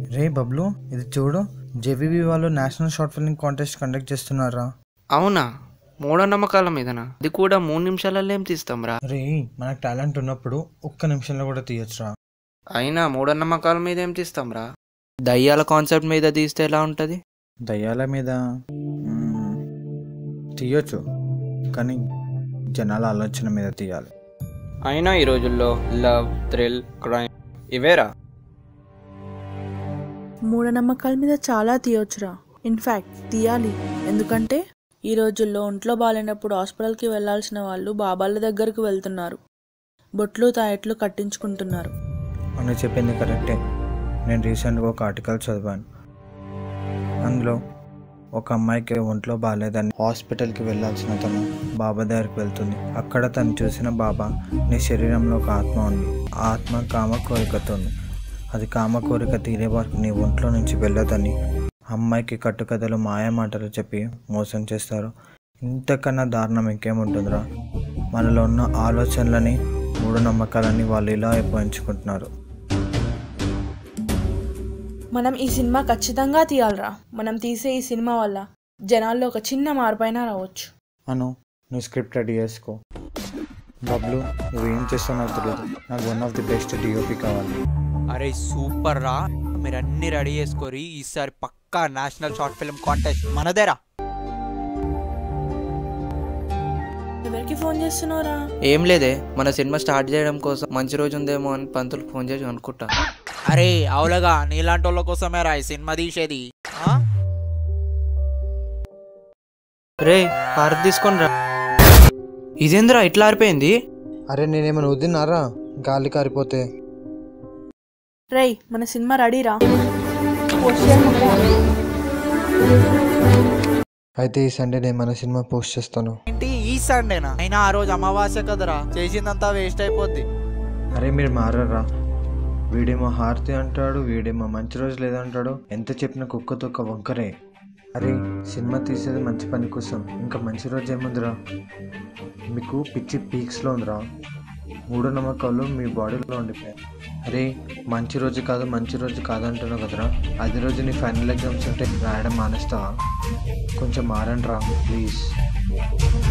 రే బబ్లు ఇది చూడు జేబీబీ వాళ్ళు national short film contest conduct చేస్తున్నారా అవునా మూఢనమ్మకాల మీదనా అది కూడా మూడు నిమిషాలలో ఏం తీస్తాం రా రే మనకు టాలెంట్ ఉన్నప్పుడు ఒక్క నిమిషంలో కూడా తీయొచ్చురా అయినా మూఢనమ్మకాల మీద ఏం తీస్తాం రా దయ్యాల కాన్సెప్ట్ మీద తీస్తే ఎలా ఉంటుంది దయ్యాల మీద మ్మ్, తీయొచ్చు కానీ జనాల ఆలోచన మీద తీయాలి అయినా ఈ రోజుల్లో లవ్ థ్రిల్ క్రైమ్ ఇవేరా మూఢనమ్మకాల మీద చాలా తీయొచ్చురా ఇన్ఫ్యాక్ట్ తీయాలి ఎందుకంటే ఈ రోజుల్లో ఒంట్లో బాగాలేనప్పుడు హాస్పిటల్కి వెళ్ళాల్సిన వాళ్ళు బాబాల దగ్గరకు వెళ్తున్నారు బొట్లు తాయట్లు కట్టించుకుంటున్నారు అని చెప్పింది కరెక్టే నేను రీసెంట్గా ఒక ఆర్టికల్ చదివాను అందులో ఒక అమ్మాయికి ఒంట్లో బాగాలేదని హాస్పిటల్కి వెళ్ళాల్సిన తను బాబా దగ్గరికి వెళ్తుంది అక్కడ తను చూసిన బాబా నీ శరీరంలో ఒక ఆత్మ ఉంది ఆ ఆత్మ కామ కోరికతో ఉంది అది కామ కోరిక తీరే వరకు నీ ఒంట్లో నుంచి వెళ్ళదని అమ్మాయికి కట్టుకథలు మాయ మాటలు చెప్పి మోసం చేస్తారు ఇంతకన్నా దారుణం ఇంకేముంటుందిరా మనలో ఉన్న ఆలోచనలని మూఢనమ్మకాలని వాళ్ళు ఇలా ఉపయోగించుకుంటున్నారు మనం ఈ సినిమా ఖచ్చితంగా తీయాలిరా మనం తీసే ఈ సినిమా వల్ల జనాల్లో ఒక చిన్న మార్పైనా రావచ్చు అను నువ్వు స్క్రిప్ట్ రెడీ చేసుకో బబ్లు నువ్వు ఏం చేస్తావు నాకు తెలియదు నాకు one of the best DOP కావాలి అరే సూపర్ రా మీరు అన్ని రెడీ చేసుకోరి ఈసారి పక్కా నేషనల్ షార్ట్ ఫిల్మ్ కాంటెస్ట్ మనదేరా ఎవరికి ఫోన్ చేస్తున్నావురా ఏం లేదే మన సినిమా స్టార్ట్ చేయడం కోసం మంచి రోజు ఉందేమో అని పంతులు ఫోన్ చేసి అనుకుంటా అరే అవులగా నీలాంటి వాళ్ళ కోసమే రా ఈ సినిమా తీసేది ఆ? రే హారతి తీసుకొని రా ఇదేంద్రా ఇట్లా ఆరిపోయింది అరే నేనేమైనా వదిన్నారా గాలి కారిపోతే రేయ్ మన సినిమా రెడీరా అయితే ఈ సండే నేను మన సినిమా పోస్ట్ చేస్తాను ఏంటి ఈ సండేనా అయినా ఆ రోజు అమావాస్య కదరా చేసిందంతా వేస్ట్ అయిపోద్ది అరే మీరు మారరా వీడేమో హారతి అంటాడు వీడేమో మంచి రోజు లేదంటాడు ఎంత చెప్పినా కుక్కతో ఒక వంకరే అరే సినిమా తీసేది మంచి పని కోసం ఇంకా మంచి రోజు ఏముందిరా మీకు పిచ్చి పీక్స్లో ఉందిరా మూఢ నమ్మకాలు మీ బాడీలో ఉండిపోయాయి అరే మంచి రోజు కాదు మంచి రోజు కాదు అంటున్నావు కదరా అది రోజు నీ ఫైనల్ ఎగ్జామ్స్ ఉంటే రాయడం మానేస్తావా కొంచెం మారండి రా ప్లీజ్